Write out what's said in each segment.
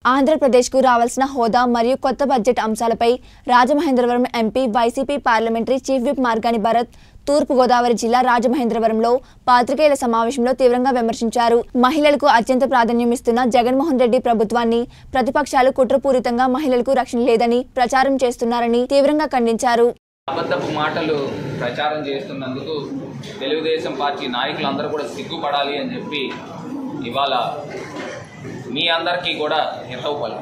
ఆంధ్రప్రదేశ్కు రావాల్సిన హోదా మరియు కొత్త బడ్జెట్ అంశాలపై Rajamahendravaram MP YCP parliamentary chief whip Margani Bharat తూర్పుగోదావరి జిల్లా రాజమహేంద్రవరంలో పాత్రికేయుల సమావేశంలో తీవ్రంగా విమర్శించారు మహిళలకు అత్యంత ప్రాధాన్యం ఇస్తున్న జగన్మోహన్ రెడ్డి ప్రభుత్వాన్ని ప్రతిపక్షాలు కుట్రపూరితంగా మహిళలకు రక్షణ లేదని ప్రచారం చేస్తున్నారని తీవ్రంగా ఖండించారు అబద్ధపు మాటలు ప్రచారం చేస్తున్నందుకు తెలుగుదేశం పార్టీ నాయకులందరూ కూడా సిగ్గుపడాలి అని చెప్పి ఇవాళ మీ అందరికీ కూడా హితవు పలు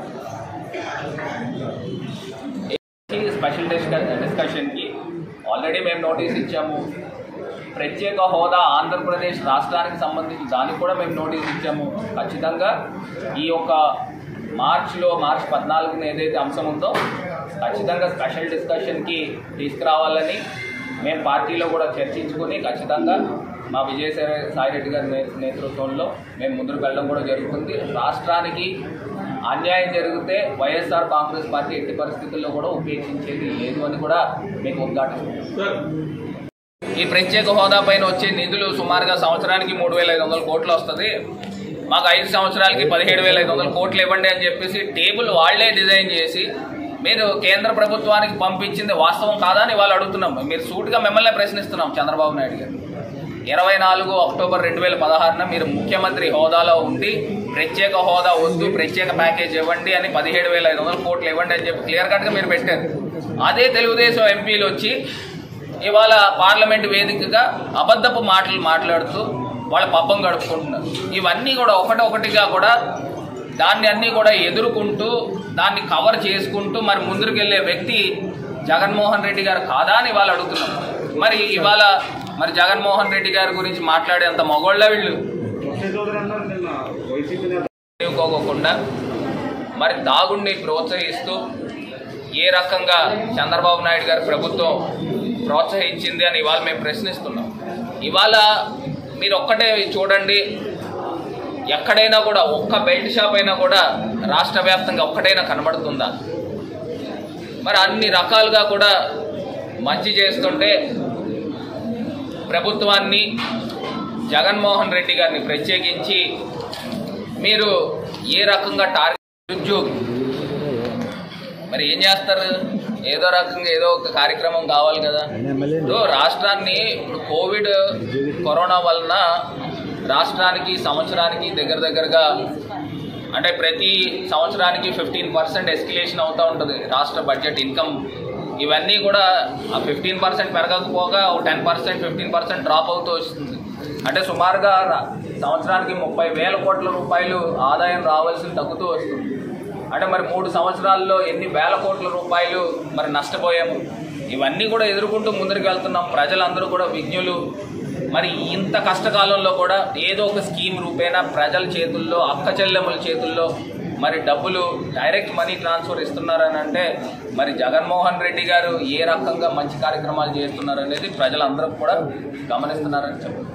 స్పెషల్ డిస్క డిస్కషన్కి ఆల్రెడీ మేము నోటీస్ ఇచ్చాము ప్రత్యేక హోదా ఆంధ్రప్రదేశ్ రాష్ట్రానికి సంబంధించి దానికి కూడా మేము నోటీస్ ఇచ్చాము ఖచ్చితంగా ఈ యొక్క మార్చిలో మార్చ్ పద్నాలుగున ఏదైతే అంశం ఉందో ఖచ్చితంగా స్పెషల్ డిస్కషన్కి తీసుకురావాలని మేము పార్టీలో కూడా చర్చించుకుని ఖచ్చితంగా మా విజయసాయి సాయిరెడ్డి గారి నే- నేతృత్వంలో మేము ముందుకు వెళ్ళడం కూడా జరుగుతుంది రాష్ట్రానికి అన్యాయం జరిగితే వైఎస్ఆర్ కాంగ్రెస్ పార్టీ ఎట్టి పరిస్థితుల్లో కూడా ఉపేక్షించేది లేదు అని కూడా మీకు ఉద్ఘాటిస్తున్నాం ఈ ప్రత్యేక హోదా పైన వచ్చే నిధులు సుమారుగా సంవత్సరానికి మూడు వేల ఐదు వందల కోట్లు వస్తుంది మాకు ఐదు సంవత్సరాలకి పదిహేడు వేల ఐదు వందల కోట్లు ఇవ్వండి అని చెప్పేసి టేబుల్ వాళ్లే డిజైన్ చేసి మీరు కేంద్ర ప్రభుత్వానికి పంపించింది వాస్తవం కాదా అని వాళ్ళు అడుగుతున్నాం మీరు సూటిగా మిమ్మల్ని ప్రశ్నిస్తున్నాం చంద్రబాబు నాయుడు గారు ఇరవై నాలుగు అక్టోబర్ రెండు వేల పదహారున మీరు ముఖ్యమంత్రి హోదాలో ఉండి ప్రత్యేక హోదా వద్దు ప్రత్యేక ప్యాకేజ్ ఇవ్వండి అని పదిహేడు వేల ఐదు వందల కోట్లు ఇవ్వండి అని చెప్పి క్లియర్ కట్గా మీరు పెట్టారు అదే తెలుగుదేశం ఎంపీలు వచ్చి ఇవాళ పార్లమెంట్ వేదికగా అబద్ధపు మాటలు మాట్లాడుతూ వాళ్ళ పబ్బం గడుపుకుంటున్నారు ఇవన్నీ కూడా ఒకటొకటిగా కూడా దాన్ని అన్నీ కూడా ఎదుర్కొంటూ దాన్ని కవర్ చేసుకుంటూ మరి ముందుకు వెళ్ళే వ్యక్తి జగన్మోహన్ రెడ్డి గారు కాదా అని వాళ్ళు అడుగుతున్నాం మరి ఇవాళ మరి జగన్మోహన్ రెడ్డి గారి గురించి మాట్లాడేంత మగోళ్ళ వీళ్ళు వినియోగకోకుండా మరి తాగుడిని ప్రోత్సహిస్తూ ఏ రకంగా చంద్రబాబు నాయుడు గారి ప్రభుత్వం ప్రోత్సహించింది అని ఇవాళ మేము ప్రశ్నిస్తున్నాం ఇవాళ మీరు ఒక్కటే చూడండి ఎక్కడైనా కూడా ఒక్క బెల్ట్ షాప్ అయినా కూడా రాష్ట్ర వ్యాప్తంగా ఒక్కటైనా కనబడుతుందా మరి అన్ని రకాలుగా కూడా మంచి చేస్తుంటే ప్రభుత్వాన్ని జగన్మోహన్ రెడ్డి గారిని ప్రత్యేకించి మీరు ఏ రకంగా టార్గెట్ నిరుద్యోగి మరి ఏం చేస్తారు ఏదో రకంగా ఏదో ఒక కార్యక్రమం కావాలి కదా ఇప్పుడు రాష్ట్రాన్ని ఇప్పుడు కోవిడ్ కరోనా వలన రాష్ట్రానికి సంవత్సరానికి దగ్గర దగ్గరగా అంటే ప్రతి సంవత్సరానికి ఫిఫ్టీన్ పర్సెంట్ ఎస్కిలేషన్ అవుతూ ఉంటుంది రాష్ట్ర బడ్జెట్ ఇన్కమ్ ఇవన్నీ కూడా ఆ ఫిఫ్టీన్ పర్సెంట్ పెరగకపోగా ఒక ten percent fifteen percent drop అవుతూ వస్తుంది అంటే సుమారుగా రా- సంవత్సరానికి ముప్పై వేల కోట్ల రూపాయలు ఆదాయం రావాల్సింది తగ్గుతూ వస్తుంది అంటే మరి మూడు సంవత్సరాల్లో ఎన్ని వేల కోట్ల రూపాయలు మరి నష్టపోయాము ఇవన్నీ కూడా ఎదుర్కొంటూ ముందరికి వెళ్తున్నాం ప్రజలందరూ కూడా విజ్ఞులు మరి ఇంత కష్టకాలంలో కూడా ఏదో ఒక స్కీమ్ రూపేణా ప్రజల చేతుల్లో అక్క చెల్లెముల చేతుల్లో మరి డబ్బులు డైరెక్ట్ మనీ ట్రాన్స్ఫర్ ఇస్తున్నారని అంటే మరి జగన్మోహన్ రెడ్డి గారు ఏ రకంగా మంచి కార్యక్రమాలు చేస్తున్నారు అనేది ప్రజలందరూ కూడా గమనిస్తున్నారని చెప్పారు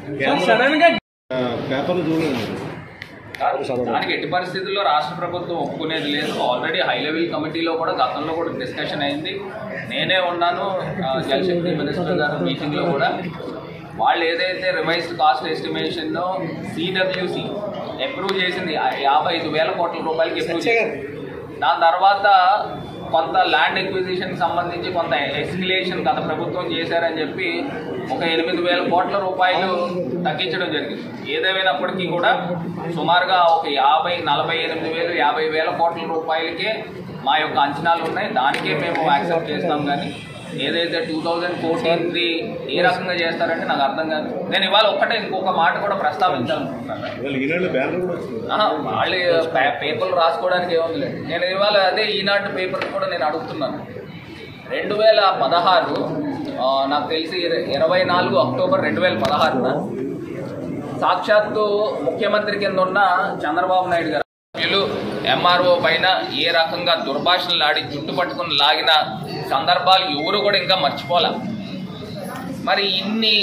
పేపర్లు చూడండి కాదు, దానికి ఎట్టి పరిస్థితుల్లో రాష్ట్ర ప్రభుత్వం ఒప్పుకునేది లేదు ఆల్రెడీ హై లెవెల్ కమిటీలో కూడా గతంలో కూడా డిస్కషన్ అయింది నేనే ఉన్నాను ఆ, జలశక్తి మినిస్టర్ గారు మీటింగ్లో కూడా వాళ్ళు ఏదైతే revised cost estimation CWC approve చేసింది ఆ యాభై ఐదు వేల కోట్ల రూపాయలకి అప్రూవ్ చేసింది దాని తర్వాత కొంత ల్యాండ్ ఎక్విజిషన్ సంబంధించి కొంత ఎస్కిలేషన్ గత ప్రభుత్వం చేశారని చెప్పి ఒక ఎనిమిది వేల కోట్ల రూపాయలు తగ్గించడం జరిగింది ఏదేమైనప్పటికీ కూడా సుమారుగా ఒక యాభై నలభై ఎనిమిది వేలు యాభై వేల కోట్ల రూపాయలకే మా యొక్క అంచనాలు ఉన్నాయి దానికే మేము యాక్సెప్ట్ చేస్తాం కానీ ఏదైతే టూ థౌజండ్ ఫోర్టీన్ది ఏ రకంగా చేస్తారంటే నాకు అర్థం కాదు నేను ఇవాళ ఒక్కటే ఇంకొక మాట కూడా ప్రస్తావించాలనుకుంటున్నాను ఇవాళ ఈనాడు బ్యానర్ కూడా వచ్చింది ఆహా, వాళ్ళు పే- పేపర్లు రాసుకోవడానికి ఏముందిలేండి నేను ఇవాళ అదే ఈనాటి పేపర్ కూడా నేను అడుగుతున్నాను రెండు వేల పదహారు ఆ, నాకు తెలిసి ఇర- ఇరవై నాలుగు అక్టోబర్ రెండు వేల పదహారున సాక్షాత్తు ముఖ్యమంత్రి కింద ఉన్న చంద్రబాబు నాయుడు గారు సభ్యులు ఎంఆర్ఓ పైన ఏ రకంగా దుర్భాషణలు ఆడి జుట్టు పట్టుకుని లాగిన సందర్భాలు ఎవరు కూడా ఇంకా మర్చిపోలే మరి ఇన్ని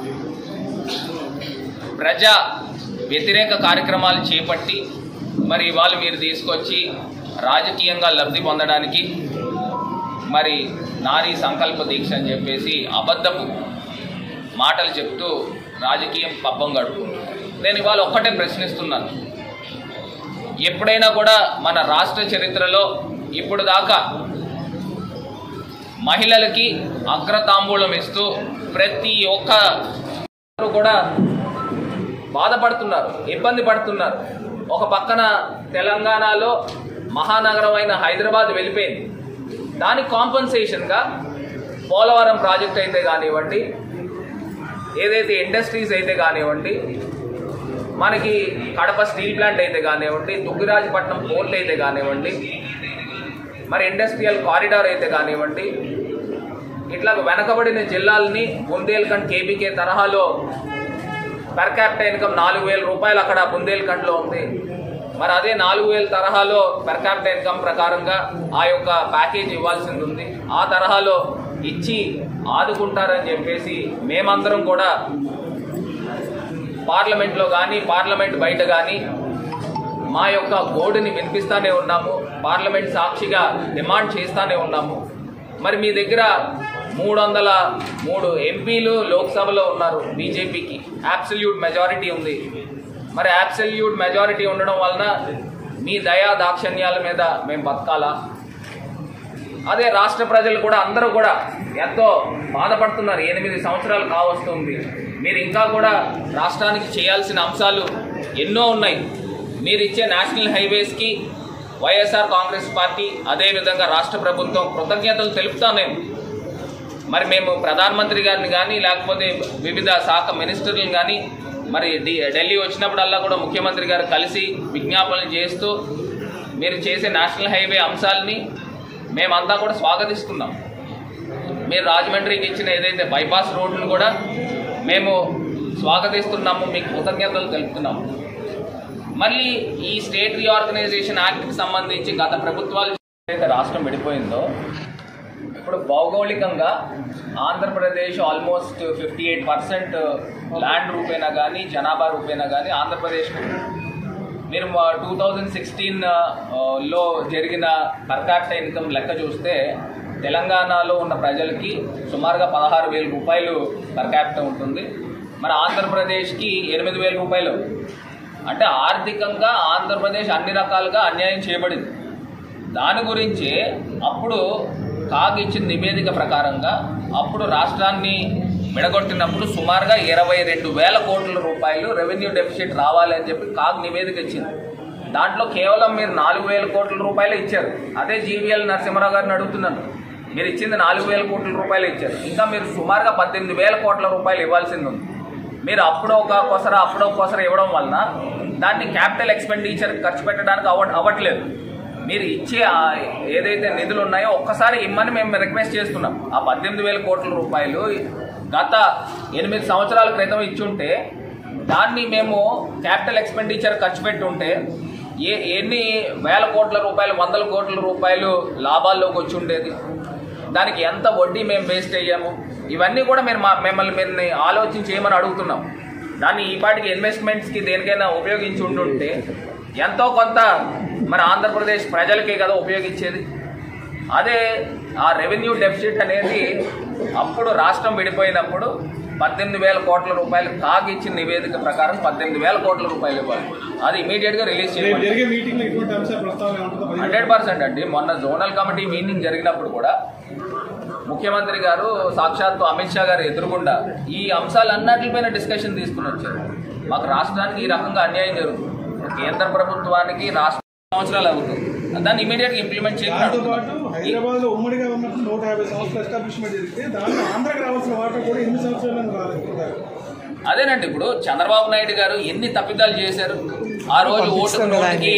ప్రజా వ్యతిరేక కార్యక్రమాలు చేపట్టి మరి ఇవాళ మీరు తీసుకొచ్చి రాజకీయంగా లబ్ధి పొందడానికి మరి నారీ సంకల్ప దీక్ష అని చెప్పేసి అబద్ధపు మాటలు చెప్తూ రాజకీయం పబ్బం గడుపుకుంటున్నారు నేను ఇవాళ ఒక్కటే ప్రశ్నిస్తున్నాను ఎప్పుడైనా కూడా మన రాష్ట్ర చరిత్రలో ఇప్పుడు దాకా మహిళలకి అగ్రతాంబూలం ఇస్తూ ప్రతి ఒక్క కూడా బాధపడుతున్నారు ఇబ్బంది పడుతున్నారు ఒక పక్కన తెలంగాణలో మహానగరం అయిన హైదరాబాద్ వెళ్ళిపోయింది దానికి కాంపన్సేషన్గా పోలవరం ప్రాజెక్ట్ అయితే కానివ్వండి ఏదైతే ఇండస్ట్రీస్ అయితే కానివ్వండి మనకి కడప స్టీల్ ప్లాంట్ అయితే కానివ్వండి దుగ్గిరాజపట్నం పోర్ట్ అయితే కానివ్వండి మరి ఇండస్ట్రియల్ కారిడార్ అయితే కానివ్వండి ఇట్లా వెనకబడిన జిల్లాలని బుందేల్ఖండ్ కేబీకే తరహాలో పర్ క్యాపిటల్ ఇన్కమ్ నాలుగు వేల రూపాయలు అక్కడ బుందేల్ఖండ్లో ఉంది మరి అదే నాలుగు వేల తరహాలో పర్ క్యాపిటల్ ఇన్కమ్ ప్రకారంగా ఆ యొక్క ప్యాకేజ్ ఇవ్వాల్సింది ఉంది ఆ తరహాలో ఇచ్చి ఆదుకుంటారని చెప్పేసి మేమందరం కూడా పార్లమెంట్లో కానీ పార్లమెంట్ బయట కానీ మా యొక్క గోడుని వినిపిస్తానే ఉన్నాము పార్లమెంట్ సాక్షిగా డిమాండ్ చేస్తానే ఉన్నాము మరి మీ దగ్గర మూడు వందల మూడు ఎంపీలు లోక్సభలో ఉన్నారు బీజేపీకి అబ్సల్యూట్ మెజారిటీ ఉంది మరి అబ్సల్యూట్ మెజారిటీ ఉండడం వలన మీ దయా దాక్షణ్యాల మీద మేము బతకాలా అదే రాష్ట్ర ప్రజలు కూడా అందరూ కూడా ఎంతో బాధపడుతున్నారు ఎనిమిది సంవత్సరాలు కావస్తుంది మీరు ఇంకా కూడా రాష్ట్రానికి చేయాల్సిన అంశాలు ఎన్నో ఉన్నాయి మీరు ఇచ్చే నేషనల్ హైవేస్కి వైఎస్ఆర్ కాంగ్రెస్ పార్టీ అదేవిధంగా రాష్ట్ర ప్రభుత్వం కృతజ్ఞతలు తెలుపుతాం నేను మరి మేము ప్రధానమంత్రి గారిని కానీ లేకపోతే వివిధ శాఖ మినిస్టర్లను కానీ మరి ఢి ఢిల్లీ వచ్చినప్పుడల్లా కూడా ముఖ్యమంత్రి గారు కలిసి విజ్ఞాపనలు చేస్తూ మీరు చేసే నేషనల్ హైవే అంశాలని మేమంతా కూడా స్వాగతిస్తున్నాం మీరు రాజమండ్రికి ఇచ్చిన ఏదైతే బైపాస్ రోడ్డును కూడా మేము స్వాగతిస్తున్నాము మీకు కృతజ్ఞతలు తెలుపుతున్నాము మళ్ళీ ఈ స్టేట్ రీఆర్గనైజేషన్ యాక్ట్కి సంబంధించి గత ప్రభుత్వాలు ఏదైతే రాష్ట్రం విడిపోయిందో ఇప్పుడు భౌగోళికంగా Andhra Pradesh almost fifty eight percent land రూపేనా కానీ జనాభా రూపేనా కానీ ఆంధ్రప్రదేశ్ మీరు టూ థౌజండ్ సిక్స్టీన్ లో జరిగిన పర్ క్యాపిటల్ ఇన్కమ్ లెక్క చూస్తే తెలంగాణలో ఉన్న ప్రజలకి సుమారుగా పదహారు వేల రూపాయలు పర్ క్యాపిటల్ ఉంటుంది మరి ఆంధ్రప్రదేశ్కి ఎనిమిది వేల రూపాయలు అంటే ఆర్థికంగా ఆంధ్రప్రదేశ్ అన్ని రకాలుగా అన్యాయం చేయబడింది దాని గురించే అప్పుడు కాగ్ ఇచ్చిన నివేదిక ప్రకారంగా అప్పుడు రాష్ట్రాన్ని విడగొట్టినప్పుడు సుమారుగా ఇరవై రెండు వేల కోట్ల రూపాయలు రెవెన్యూ డెఫిసిట్ రావాలి అని చెప్పి కాగ్ నివేదిక ఇచ్చింది దాంట్లో కేవలం మీరు నాలుగు వేల కోట్ల రూపాయలు ఇచ్చారు అదే జీవీఎల్ నరసింహరావు గారిని అడుగుతున్నాను మీరు ఇచ్చింది నాలుగు వేల కోట్ల రూపాయలు ఇచ్చారు ఇంకా మీరు సుమారుగా పద్దెనిమిది వేల కోట్ల రూపాయలు ఇవ్వాల్సింది ఉంది మీరు అప్పుడో ఒక కొసర అప్పుడో ఒక కొసర ఇవ్వడం వలన దాన్ని క్యాపిటల్ ఎక్స్పెండిచర్ ఖర్చు పెట్టడానికి అవ్వ అవ్వట్లేదు మీరు ఇచ్చే ఆ ఏదైతే నిధులు ఉన్నాయో ఒక్కసారి ఇమ్మని మేము రిక్వెస్ట్ చేస్తున్నాం ఆ పద్దెనిమిది వేల కోట్ల రూపాయలు గత ఎనిమిది సంవత్సరాల క్రితం ఇచ్చుంటే దాన్ని మేము క్యాపిటల్ ఎక్స్పెండిచర్ ఖర్చు పెట్టి ఉంటే ఏ ఎన్ని వేల కోట్ల రూపాయలు వందల కోట్ల రూపాయలు లాభాల్లోకి వచ్చి ఉండేది దానికి ఎంత వడ్డీ మేము వేస్ట్ అయ్యాము ఇవన్నీ కూడా మీరు మా మిమ్మల్ని మీరు ఆలోచించి చేయమని అడుగుతున్నాం దాన్ని ఈ పాటికి ఇన్వెస్ట్మెంట్స్కి దేనికైనా ఉపయోగించి ఉండుంటే ఎంతో కొంత మన ఆంధ్రప్రదేశ్ ప్రజలకే కదా ఉపయోగించేది అదే ఆ రెవెన్యూ డెఫిసిట్ అనేది అప్పుడు రాష్ట్రం విడిపోయినప్పుడు పద్దెనిమిది వేల కోట్ల రూపాయలు కాగ్ ఇచ్చిన నివేదిక ప్రకారం పద్దెనిమిది వేల కోట్ల రూపాయలు ఇవ్వాలి అది ఇమీడియట్గా రిలీజ్ రేపు చేయాలి జరిగే మీటింగ్ లో ఇటువంటి అంశాలు ప్రస్తావన ఉంటుందో హండ్రెడ్ పర్సెంట్ అండి మొన్న జోనల్ కమిటీ మీటింగ్ జరిగినప్పుడు కూడా ముఖ్యమంత్రి గారు సాక్షాత్తు అమిత్ షా గారు ఎదురుగుండా ఈ అంశాలన్నిటిపైన డిస్కషన్ తీసుకుని వచ్చారు మాకు రాష్ట్రానికి ఈ రకంగా అన్యాయం జరుగుతుంది ఇప్పుడు కేంద్ర ప్రభుత్వానికి రాష్ట్ర సంవత్సరాలు అవుతుంది దాన్ని ఇమీడియట్ గా ఇంప్లిమెంట్ దాంతో పాటు చేయాలి హైదరాబాద్ లో ఉమ్మడిగా ఉన్నప్పుడు నూట యాభై సంవత్సరాల ఎస్టాబ్లిష్మెంట్ జరిగితే దాంట్లో ఆంధ్రాకి రావాల్సిన వాటర్ కూడా ఎన్ని సంవత్సరాలు రాలేదు అదేనండి ఇప్పుడు చంద్రబాబు నాయుడు గారు ఎన్ని తప్పిదాలు చేశారు ఆ రోజు ఓటుకు నోటికి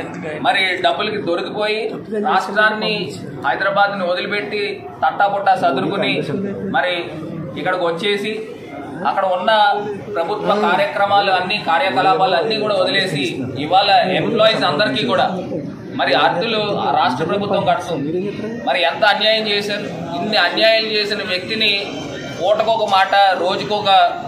మరి డబ్బులకి దొరికిపోయి రాష్ట్రాన్ని హైదరాబాద్ ని వదిలిపెట్టి తట్టాపుట్టా సదురుకుని మరి ఇక్కడికి వచ్చేసి అక్కడ ఉన్న ప్రభుత్వ కార్యక్రమాలు అన్ని కార్యకలాపాలు అన్ని కూడా వదిలేసి ఇవాళ ఎంప్లాయీస్ అందరికీ కూడా మరి అర్థులు ఆ రాష్ట్ర ప్రభుత్వం కడుతుంది మరి ఎంత అన్యాయం చేశారు ఇన్ని అన్యాయం చేసిన వ్యక్తిని పూటకొక మాట రోజుకొక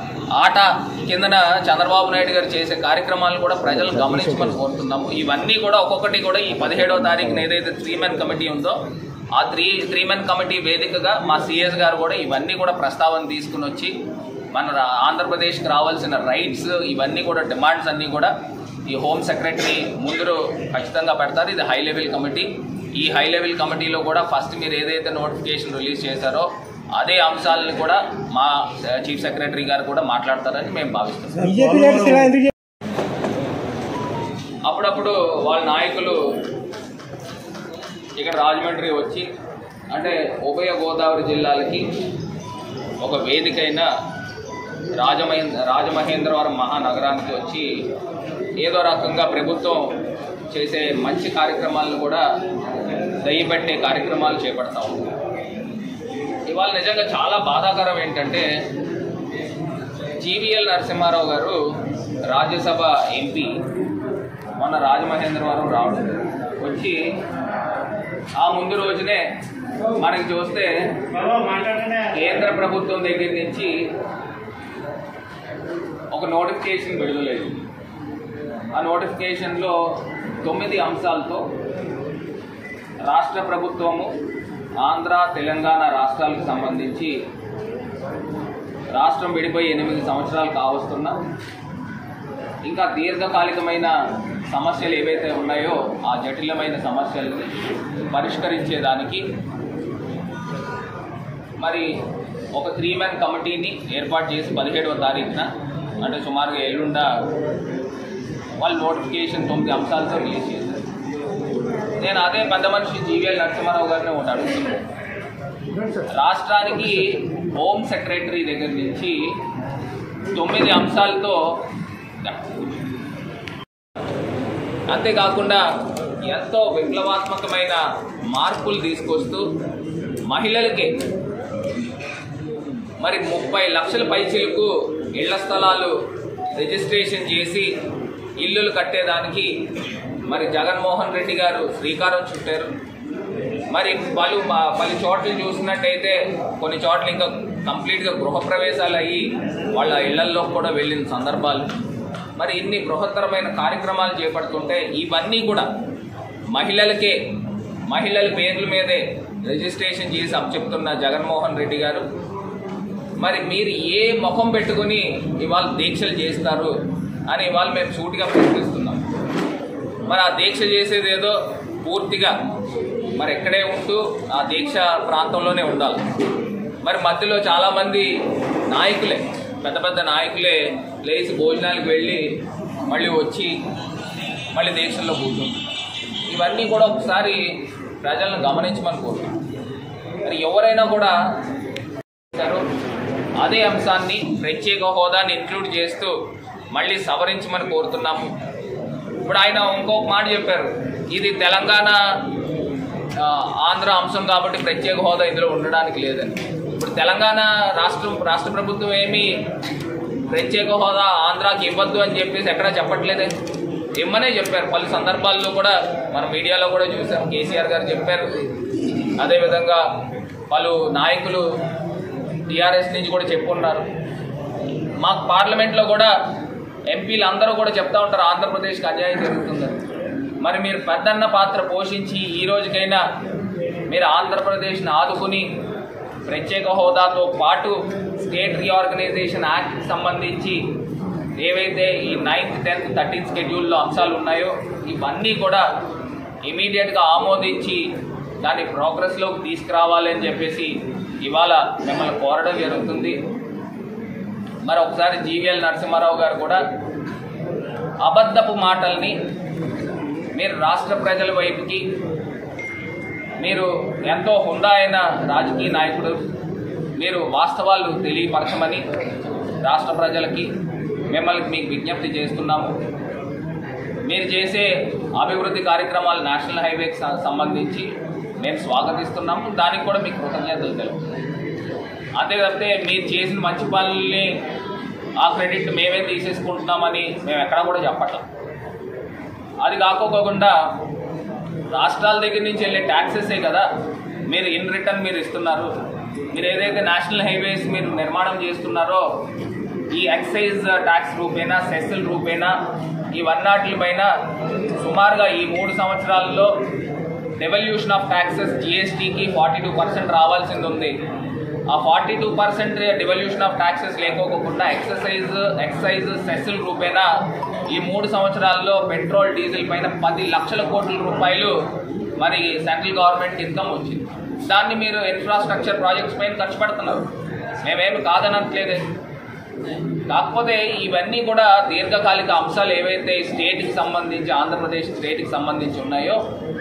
ఆట కిందన చంద్రబాబు నాయుడు గారు చేసే కార్యక్రమాలను కూడా ప్రజలు గమనించమని కోరుతున్నాము ఇవన్నీ కూడా ఒక్కొక్కటి కూడా ఈ పదిహేడవ తారీఖున ఏదైతే త్రీ మెన్ కమిటీ ఉందో ఆ త్రీ త్రీ మెన్ కమిటీ వేదికగా మా సిఎస్ గారు కూడా ఇవన్నీ కూడా ప్రస్తావన తీసుకుని వచ్చి మన రా- ఆంధ్రప్రదేశ్కి రావాల్సిన రైట్స్ ఇవన్నీ కూడా డిమాండ్స్ అన్నీ కూడా ఈ హోమ్ సెక్రటరీ ముందు ఖచ్చితంగా పెడతారు ఇది హై లెవెల్ కమిటీ ఈ హై లెవెల్ కమిటీలో కూడా ఫస్ట్ మీరు ఏదైతే నోటిఫికేషన్ రిలీజ్ చేశారో అదే అంశాలను కూడా మా చీఫ్ సెక్రటరీ గారు కూడా మాట్లాడతారని మేము భావిస్తున్నాం అప్పుడప్పుడు వాళ్ళ నాయకులు ఇక్కడ రాజమండ్రి వచ్చి అంటే ఉభయ గోదావరి జిల్లాలకి ఒక వేదికైన రాజమహేంద్ర రాజమహేంద్రవరం మహానగరానికి వచ్చి ఏదో రకంగా ప్రభుత్వం చేసే మంచి కార్యక్రమాలను కూడా దయ్యపెట్టే కార్యక్రమాలు చేపడతా ఉంది ఇవాళ నిజంగా చాలా బాధాకరం ఏంటంటే జీవీఎల్ నరసింహారావు గారు రాజ్యసభ ఎంపీ మొన్న రాజమహేంద్రవరం రావడం వచ్చి ఆ ముందు రోజునే మనకి చూస్తే కేంద్ర ప్రభుత్వం దగ్గర నుంచి ఒక నోటిఫికేషన్ విడుదలేదు ఆ నోటిఫికేషన్లో తొమ్మిది అంశాలతో రాష్ట్ర ప్రభుత్వము ఆంధ్ర తెలంగాణ రాష్ట్రాలకు సంబంధించి రాష్ట్రం విడిపోయి ఎనిమిది సంవత్సరాలు కావస్తున్నా ఇంకా దీర్ఘకాలికమైన సమస్యలు ఏవైతే ఉన్నాయో ఆ జటిలమైన సమస్యల్ని పరిష్కరించేదానికి మరి ఒక త్రీ మ్యాన్ కమిటీని ఏర్పాటు చేసి పదిహేడవ తారీఖున అంటే సుమారుగా ఎల్లుండ వాళ్ళు నోటిఫికేషన్ తొమ్మిది అంశాలతో రిలీజ్ చేశారు నేను అదే పెద్ద మనిషి జీవీఎల్ నరసింహారావు గారిని ఒకటి అడుగుతున్నాను రాష్ట్రానికి హోమ్ సెక్రటరీ దగ్గర నుంచి తొమ్మిది అంశాలతో అంతేకాకుండా ఎంతో విప్లవాత్మకమైన మార్పులు తీసుకొస్తూ మహిళలకి మరి ముప్పై లక్షల పైచీలకు ఇళ్ల స్థలాలు రిజిస్ట్రేషన్ చేసి ఇల్లులు కట్టేదానికి మరి జగన్మోహన్ రెడ్డి గారు శ్రీకారం చుట్టారు మరి పలు మా- పలు చోట్ల చూసినట్టయితే కొన్ని చోట్ల ఇంకా కంప్లీట్గా గృహప్రవేశాలు అయ్యి వాళ్ళ ఇళ్లల్లో కూడా వెళ్ళిన సందర్భాలు మరి ఇన్ని బృహత్తరమైన కార్యక్రమాలు చేపడుతుంటే ఇవన్నీ కూడా మహిళలకే మహిళల పేర్ల మీదే రిజిస్ట్రేషన్ చేసి అప్పచెప్తున్న జగన్మోహన్ రెడ్డి గారు మరి మీరు ఏ ముఖం పెట్టుకుని ఇవాళ దీక్షలు చేస్తారు అని ఇవాళ మేము సూటిగా ప్రశ్నిస్తున్నాం మరి ఆ దీక్ష చేసేది ఏదో పూర్తిగా మరి ఎక్కడే ఉంటూ ఆ దీక్ష ప్రాంతంలోనే ఉండాలి మరి మధ్యలో చాలామంది నాయకులే పెద్ద పెద్ద నాయకులే లేచి భోజనాలకు వెళ్ళి మళ్ళీ వచ్చి మళ్ళీ దీక్షల్లో కూర్చుంటారు ఇవన్నీ కూడా ఒకసారి ప్రజలను గమనించమని కోరుతున్నాం మరి ఎవరైనా కూడా చేశారు అదే అంశాన్ని ప్రత్యేక హోదాని ఇంక్లూడ్ చేస్తూ మళ్ళీ సవరించమని కోరుతున్నాము ఇప్పుడు ఆయన ఇంకొక మాట చెప్పారు ఇది తెలంగాణ ఆ, ఆంధ్ర అంశం కాబట్టి ప్రత్యేక హోదా ఇందులో ఉండడానికి లేదని ఇప్పుడు తెలంగాణ రాష్ట్రం రాష్ట్ర ప్రభుత్వం ఏమీ ప్రత్యేక హోదా ఆంధ్రాకి ఇవ్వద్దు అని చెప్పేసి ఎక్కడా చెప్పట్లేదే ఇమ్మనే చెప్పారు పలు సందర్భాల్లో కూడా మన మీడియాలో కూడా చూసాం కేసీఆర్ గారు చెప్పారు అదేవిధంగా పలు నాయకులు టీఆర్ఎస్ నుంచి కూడా చెప్పున్నారు మాకు పార్లమెంట్లో కూడా ఎంపీలు అందరూ కూడా చెప్తా ఉంటారు ఆంధ్రప్రదేశ్కి అన్యాయం జరుగుతుందని మరి మీరు పెద్దన్న పాత్ర పోషించి ఈ రోజుకైనా మీరు ఆంధ్రప్రదేశ్ని ఆదుకుని ప్రత్యేక హోదాతో పాటు స్టేట్ రీఆర్గనైజేషన్ యాక్ట్ సంబంధించి ఏవైతే ఈ నైన్త్ టెన్త్ థర్టీన్త్ స్కెడ్యూల్లో అంశాలు ఉన్నాయో ఇవన్నీ కూడా ఇమీడియట్గా ఆమోదించి దాన్ని ప్రోగ్రెస్లోకి తీసుకురావాలి అని చెప్పేసి ఇవాళ మిమ్మల్ని కోరడం జరుగుతుంది మరి ఒకసారి జీవీఎల్ నరసింహారావు గారు కూడా అబద్ధపు మాటల్ని మీరు రాష్ట్ర ప్రజల వైపుకి మీరు ఎంతో హుందా అయిన రాజకీయ నాయకుడు మీరు వాస్తవాలు తెలియపరచమని రాష్ట్ర ప్రజలకి మిమ్మల్ని మీకు విజ్ఞప్తి చేస్తున్నాము మీరు చేసే అభివృద్ధి కార్యక్రమాలు నేషనల్ హైవేకి స- సంబంధించి మేము స్వాగతిస్తున్నాము దానికి కూడా మీకు కృతజ్ఞతలు తెలుపు అంతే తప్పితే మీరు చేసిన మంచి పనుల్ని ఆ క్రెడిట్ మేమే తీసేసుకుంటున్నామని మేము ఎక్కడా కూడా చెప్పట్లేదు అది కాకోకుండా రాష్ట్రాల దగ్గర నుంచి వెళ్ళే ట్యాక్సెసే కదా మీరు ఇన్ రిటర్న్ మీరు ఇస్తున్నారు మీరు ఏదైతే నేషనల్ హైవేస్ మీరు నిర్మాణం చేస్తున్నారో ఈ ఎక్సైజ్ ట్యాక్స్ రూపేనా సెస్సుల రూపేనా ఇవన్నాటిపైన సుమారుగా ఈ మూడు సంవత్సరాల్లో devolution of taxes జిఎస్టీకి forty two percent రావాల్సింది ఉంది ఆ forty two percent devolution of taxes లేకోకుండా ఎక్సర్సైజ్ ఎక్సైజ్ సెస్సుల రూపేణా ఈ మూడు సంవత్సరాల్లో పెట్రోల్ డీజిల్ పైన పది లక్షల కోట్ల రూపాయలు మరి సెంట్రల్ గవర్నమెంట్ ఇన్కమ్ వచ్చింది దాన్ని మీరు ఇన్ఫ్రాస్ట్రక్చర్ ప్రాజెక్ట్స్ పైన ఖర్చు పెడుతున్నారు మేమేమి కాదనట్లేదే కాకపోతే ఇవన్నీ కూడా దీర్ఘకాలిక అంశాలు ఏవైతే స్టేట్కి సంబంధించి ఆంధ్రప్రదేశ్ స్టేట్కి సంబంధించి ఉన్నాయో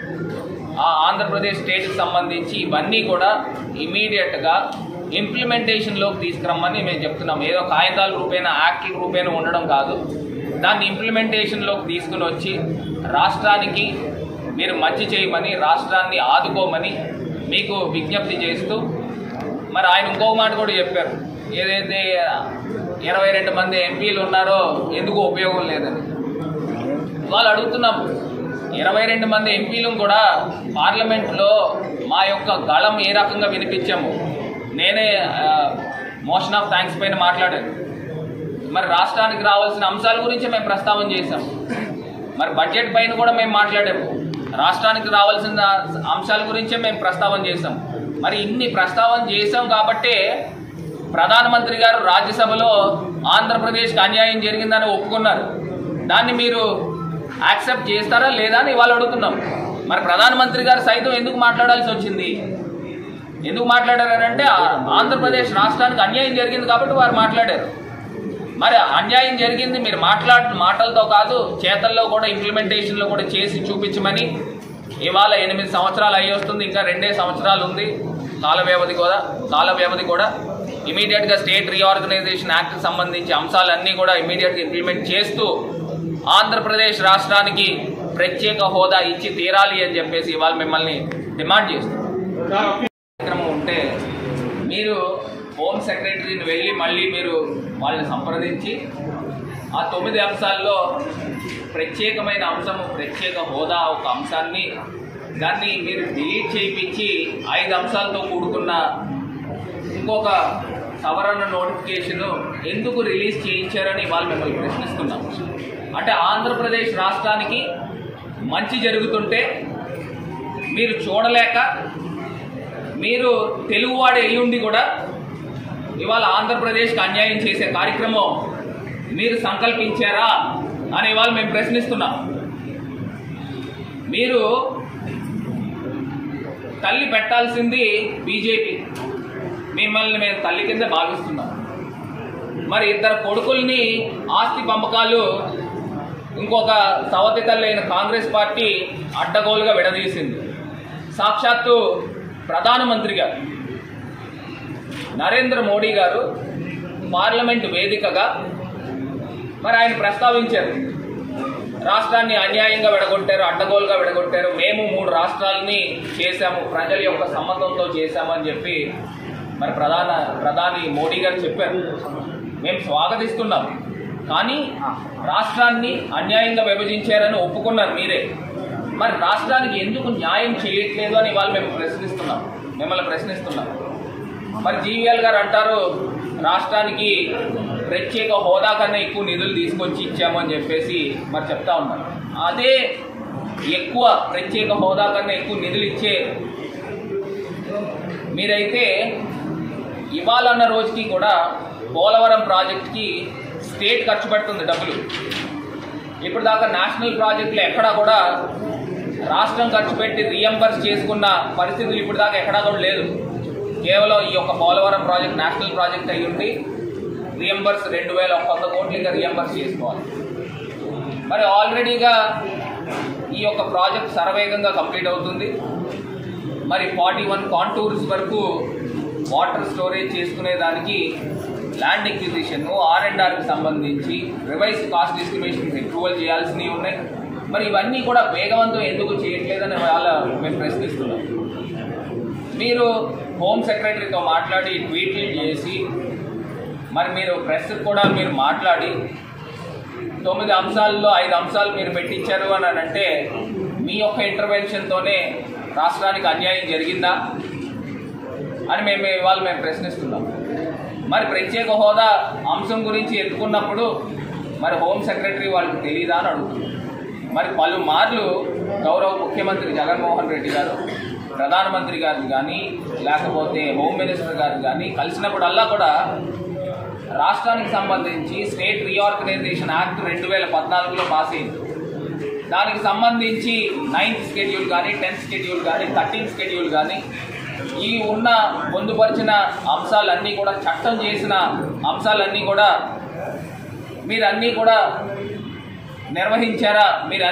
ఆ ఆంధ్రప్రదేశ్ స్టేట్కి సంబంధించి ఇవన్నీ కూడా ఇమీడియట్గా ఇంప్లిమెంటేషన్లోకి తీసుకురమ్మని మేము చెప్తున్నాం ఏదో కాగితాల రూపేణ యాక్ట్ల రూపేణ ఉండడం కాదు దాన్ని ఇంప్లిమెంటేషన్లోకి తీసుకుని వచ్చి రాష్ట్రానికి మీరు మంచి చేయమని రాష్ట్రాన్ని ఆదుకోమని మీకు విజ్ఞప్తి చేస్తూ మరి ఆయన ఇంకో మాట కూడా చెప్పారు ఏదైతే ఇరవై రెండు మంది ఎంపీలు ఉన్నారో ఎందుకు ఉపయోగం లేదని వాళ్ళు అడుగుతున్నాం ఇరవై రెండు మంది ఎంపీలను కూడా పార్లమెంట్లో మా యొక్క గళం ఏ రకంగా వినిపించాము నేనే మోషన్ ఆఫ్ థ్యాంక్స్ పైన మాట్లాడాను మరి రాష్ట్రానికి రావాల్సిన అంశాల గురించి మేము ప్రస్తావన చేశాం మరి బడ్జెట్ పైన కూడా మేము మాట్లాడాము రాష్ట్రానికి రావాల్సిన అంశాల గురించే మేము ప్రస్తావన చేశాం మరి ఇన్ని ప్రస్తావన చేశాం కాబట్టే ప్రధానమంత్రి గారు రాజ్యసభలో ఆంధ్రప్రదేశ్కి అన్యాయం జరిగిందని ఒప్పుకున్నారు దాన్ని మీరు యాక్సెప్ట్ చేస్తారా లేదా అని ఇవాళ అడుగుతున్నాం మరి ప్రధానమంత్రి గారు సైతం ఎందుకు మాట్లాడాల్సి వచ్చింది ఎందుకు మాట్లాడారంటే ఆ- ఆంధ్రప్రదేశ్ రాష్ట్రానికి అన్యాయం జరిగింది కాబట్టి వారు మాట్లాడారు మరి అన్యాయం జరిగింది మీరు మాట్లాడ మాటలతో కాదు చేతల్లో కూడా ఇంప్లిమెంటేషన్లో కూడా చేసి చూపించమని ఇవాళ ఎనిమిది సంవత్సరాలు అయ్యి వస్తుంది ఇంకా రెండే సంవత్సరాలు ఉంది కాల వ్యవధి కూడా కాల వ్యవధి కూడా ఇమీడియట్గా స్టేట్ రీఆర్గనైజేషన్ యాక్ట్కి సంబంధించి అంశాలన్నీ కూడా ఇమీడియట్గా ఇంప్లిమెంట్ చేస్తూ ఆంధ్రప్రదేశ్ రాష్ట్రానికి ప్రత్యేక హోదా ఇచ్చి తీరాలి అని చెప్పేసి ఇవాళ మిమ్మల్ని డిమాండ్ చేస్తున్నాం కార్యక్రమం ఉంటే మీరు హోమ్ సెక్రటరీని వెళ్ళి మళ్ళీ మీరు వాళ్ళని సంప్రదించి ఆ తొమ్మిది అంశాల్లో ప్రత్యేకమైన అంశము ప్రత్యేక హోదా ఒక అంశాన్ని దాన్ని మీరు డిలీట్ చేయించి ఐదు అంశాలతో కూడుకున్న ఇంకొక సవరణ నోటిఫికేషన్ ఎందుకు రిలీజ్ చేయించారని వాళ్ళు మిమ్మల్ని ప్రశ్నిస్తున్నాం అంటే ఆంధ్రప్రదేశ్ రాష్ట్రానికి మంచి జరుగుతుంటే మీరు చూడలేక మీరు తెలుగువాడు అయ్యుండి కూడా ఇవాళ ఆంధ్రప్రదేశ్కి అన్యాయం చేసే కార్యక్రమం మీరు సంకల్పించారా అని ఇవాళ మేము ప్రశ్నిస్తున్నాం మీరు తల్లి పెట్టాల్సింది బీజేపీ మిమ్మల్ని మేము తల్లి కింద భావిస్తున్నాం మరి ఇద్దరు కొడుకుల్ని ఆస్తి పంపకాలు ఇంకొక సవతి తల్లి అయిన కాంగ్రెస్ పార్టీ అడ్డగోలుగా విడదీసింది సాక్షాత్తు ప్రధానమంత్రి గారు నరేంద్ర మోడీ గారు పార్లమెంట్ వేదికగా మరి ఆయన ప్రస్తావించారు రాష్ట్రాన్ని అన్యాయంగా విడగొట్టారు అడ్డగోలుగా విడగొట్టారు మేము మూడు రాష్ట్రాలని చేశాము ప్రజల యొక్క సమ్మతంతో చేశామని చెప్పి మరి ప్రధాన ప్రధాని మోడీ గారు చెప్పారు మేము స్వాగతిస్తున్నాం కానీ రాష్ట్రాన్ని అన్యాయంగా విభజించారని ఒప్పుకున్నారు మీరే మరి రాష్ట్రానికి ఎందుకు న్యాయం చేయట్లేదు అని ఇవాళ మేము ప్రశ్నిస్తున్నాం మిమ్మల్ని ప్రశ్నిస్తున్నాం మరి జీవీఎల్ గారు అంటారు రాష్ట్రానికి ప్రత్యేక హోదా కన్నా ఎక్కువ నిధులు తీసుకొచ్చి ఇచ్చాము అని చెప్పేసి మరి చెప్తా ఉన్నారు అదే ఎక్కువ ప్రత్యేక హోదా కన్నా ఎక్కువ నిధులు ఇచ్చే మీరైతే ఇవ్వాలన్న రోజుకి కూడా పోలవరం ప్రాజెక్ట్కి స్టేట్ ఖర్చు పెడుతుంది డబ్బులు ఇప్పుడు దాకా నేషనల్ ప్రాజెక్టులు ఎక్కడా కూడా రాష్ట్రం ఖర్చు పెట్టి రీఎంబర్స్ చేసుకున్న పరిస్థితులు ఇప్పుడు దాకా ఎక్కడా కూడా లేదు కేవలం ఈ యొక్క పోలవరం ప్రాజెక్ట్ నేషనల్ ప్రాజెక్ట్ అయి ఉండి రీఎంబర్స్ రెండు వేల వంద కోట్లు ఇంకా రీఎంబర్స్ చేసుకోవాలి మరి ఆల్రెడీగా ఈ యొక్క ప్రాజెక్ట్ సర్వేగంగా కంప్లీట్ అవుతుంది మరి ఫార్టీ వన్ కాంటూర్స్ వరకు వాటర్ స్టోరేజ్ చేసుకునే దానికి ల్యాండ్ ఎక్విజిషన్ ఆర్ అండ్ ఆర్కి సంబంధించి రివైజ్ కాస్ట్ ఎస్టిమేషన్స్ అప్రూవల్ చేయాల్సినవి ఉన్నాయి మరి ఇవన్నీ కూడా వేగవంతం ఎందుకు చేయట్లేదని వాళ్ళ మేము ప్రశ్నిస్తున్నాం మీరు హోమ్ సెక్రటరీతో మాట్లాడి ట్వీట్లు చేసి మరి మీరు ప్రెస్కి కూడా మీరు మాట్లాడి తొమ్మిది అంశాల్లో ఐదు అంశాలు మీరు పెట్టించారు అని అంటే మీ యొక్క ఇంటర్వెన్షన్తోనే రాష్ట్రానికి అన్యాయం జరిగిందా అని మేము ఇవాళ మేము ప్రశ్నిస్తున్నాం మరి ప్రత్యేక హోదా అంశం గురించి ఎత్తుకున్నప్పుడు మరి హోమ్ సెక్రటరీ వాళ్ళకి తెలియదా అని అడుగుతున్నాం మరి పలుమార్లు గౌరవ ముఖ్యమంత్రి జగన్మోహన్ రెడ్డి గారు ప్రధానమంత్రి గారిని కానీ లేకపోతే హోమ్ మినిస్టర్ గారిని కానీ కలిసినప్పుడల్లా కూడా రాష్ట్రానికి సంబంధించి స్టేట్ రీఆర్గనైజేషన్ యాక్ట్ రెండు వేల పద్నాలుగులో పాస్ అయింది దానికి సంబంధించి నైన్త్ స్కెడ్యూల్ కానీ టెన్త్ స్కెడ్యూల్ కానీ థర్టీన్త్ స్కెడ్యూల్ కానీ ఈ ఉన్న పొందుపరిచిన అంశాలన్నీ కూడా చట్టం చేసిన అంశాలన్నీ కూడా మీరన్నీ కూడా నిర్వహించారా మీరు